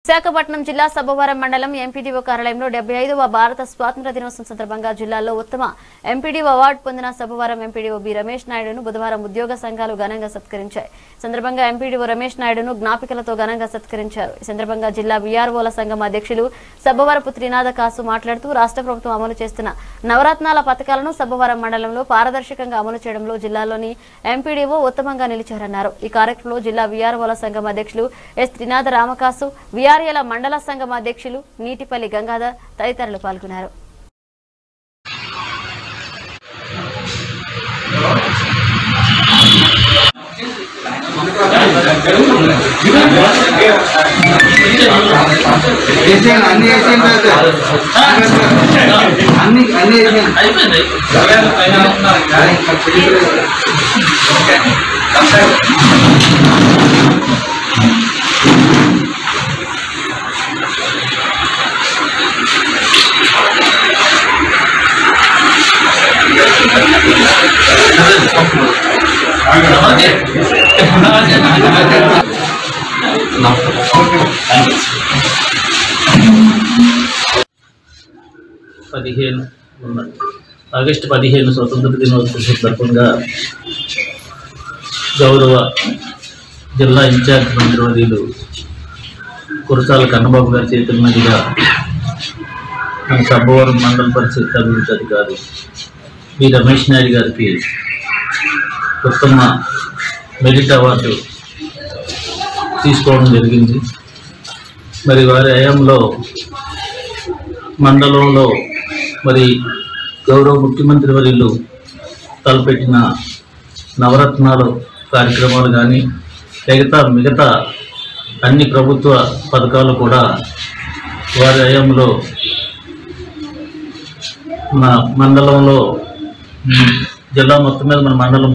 విశాఖపట్నం జిల్లా సబ్బవరం మండలం ఎంపీడీఓ కార్యాలయంలో డెబ్బై ఐదవ భారత స్వాతంత్ర దినోత్సవం సందర్భంగా జిల్లాలో ఉత్తమ ఎంపీడీఓ అవార్డు పొందిన సబ్బవరం ఎంపీడీఓ బి రమేష్ నాయుడును బుధవారం ఉద్యోగ సంఘాలు ఘనంగా సత్కరించాయి ఈ సందర్భంగా ఎంపీడీఓ రమేష్ నాయుడును జ్ఞాపికలతో ఘనంగా సత్కరించారు ఈ సందర్భంగా జిల్లా వీఆర్ఓల సంఘం అధ్యక్షులు సబ్బవరపు త్రినాథ కాసు మాట్లాడుతూ రాష్ట్ర ప్రభుత్వం అమలు చేస్తున్న నవరత్నాల పథకాలను సబ్బవరం మండలంలో పారదర్శకంగా అమలు చేయడంలో జిల్లాలోని ఎంపీడీఓ ఉత్తమంగా నిలిచారన్నారు ఈ కార్యక్రమంలో జిల్లా వీఆర్ఓల సంఘం అధ్యక్షులు ఎస్ త్రినాథ రామకాసు వీఆర్ఏల మండల సంఘం అధ్యక్షులు నీటిపల్లి గంగాధర్ తదితరులు పాల్గొన్నారు వేసేయండి అన్ని వేసేయండి సార్ అన్ని అన్ని వేసేయండి పదిహేను ఉన్న ఆగస్టు పదిహేను స్వతంత్ర దినోత్సవం సందర్భంగా గౌరవ జిల్లా ఇన్ఛార్జ్ మంత్రివర్యులు కురసాల కన్నబాబు గారి చేతుల మీదుగా మన సబ్బవరం మండల పరిషత్ అభివృద్ధి అధికారి బి రమేష్ నాయుడు గారికి ఉత్తమ మెరిట్ అవార్డు తీసుకోవడం జరిగింది మరి వారి హయాంలో మండలంలో మరి గౌరవ ముఖ్యమంత్రి వర్యులు తలపెట్టిన నవరత్నాలు కార్యక్రమాలు కానీ మిగతా మిగతా అన్ని ప్రభుత్వ పథకాలు కూడా వారి హయాంలో మన మండలంలో ఉమ్, జిల్లా మొత్తం మీద మన మండలం